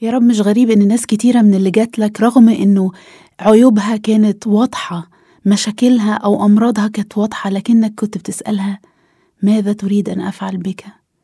يا رب مش غريب إن ناس كتيرة من اللي جات لك رغم إنه عيوبها كانت واضحة مشاكلها أو أمراضها كانت واضحة لكنك كنت بتسألها ماذا تريد أن أفعل بك؟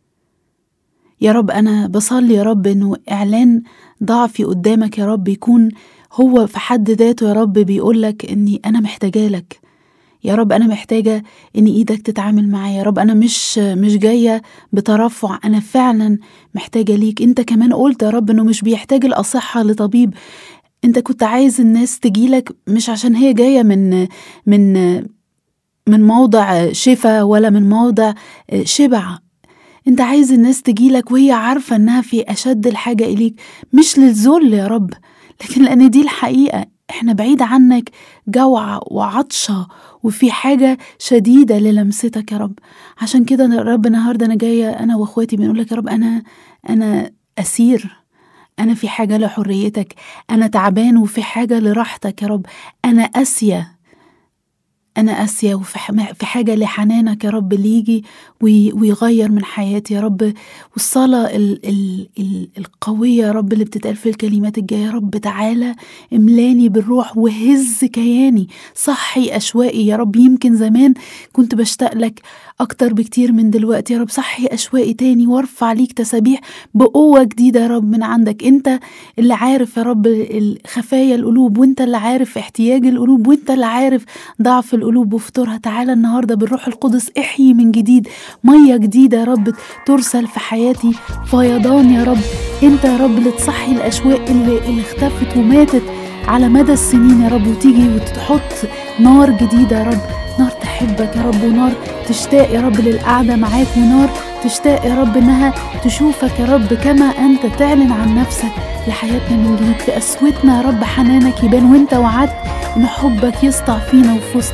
يا رب أنا بصلي يا رب إنه إعلان ضعفي قدامك يا رب يكون هو في حد ذاته يا رب بيقولك إني أنا محتاجة لك يا رب أنا محتاجة إن إيدك تتعامل معايا يا رب أنا مش مش جاية بترفع أنا فعلا محتاجة ليك أنت كمان قلت يا رب إنه مش بيحتاج الأصحة لطبيب أنت كنت عايز الناس تجيلك مش عشان هي جاية من من من موضع شفا ولا من موضع شبع انت عايز الناس تجيلك وهي عارفة انها في اشد الحاجة اليك مش للذل يا رب لكن لان دي الحقيقة احنا بعيد عنك جوعة وعطشة وفي حاجة شديدة للمستك يا رب عشان كده يا رب النهاردة انا جاية انا واخواتي بنقول لك يا رب انا انا اسير انا في حاجة لحريتك انا تعبان وفي حاجة لراحتك يا رب انا قاسية أنا قاسية وفي في حاجة لحنانك يا رب اللي يجي ويغير من حياتي يا رب والصلاة ال ال ال القوية يا رب اللي بتتقال في الكلمات الجاية يا رب تعالى املاني بالروح وهز كياني صحي أشواقي يا رب يمكن زمان كنت بشتاق لك أكتر بكتير من دلوقتي يا رب صحي أشواقي تاني وارفع ليك تسابيح بقوة جديدة يا رب من عندك أنت اللي عارف يا رب خفايا القلوب وأنت اللي عارف احتياج القلوب وأنت اللي عارف ضعف القلوب وفطورها تعالى النهارده بالروح القدس احيي من جديد ميه جديده يا رب ترسل في حياتي فيضان يا رب انت يا رب اللي تصحي الاشواق اللي, اللي اختفت وماتت على مدى السنين يا رب وتيجي وتحط نار جديده يا رب نار تحبك يا رب ونار تشتاق يا رب للقعده معاك ونار تشتاق يا رب انها تشوفك يا رب كما انت تعلن عن نفسك لحياتنا من جديد في قسوتنا يا رب حنانك يبان وانت وعدت ان حبك يسطع فينا وفي وسط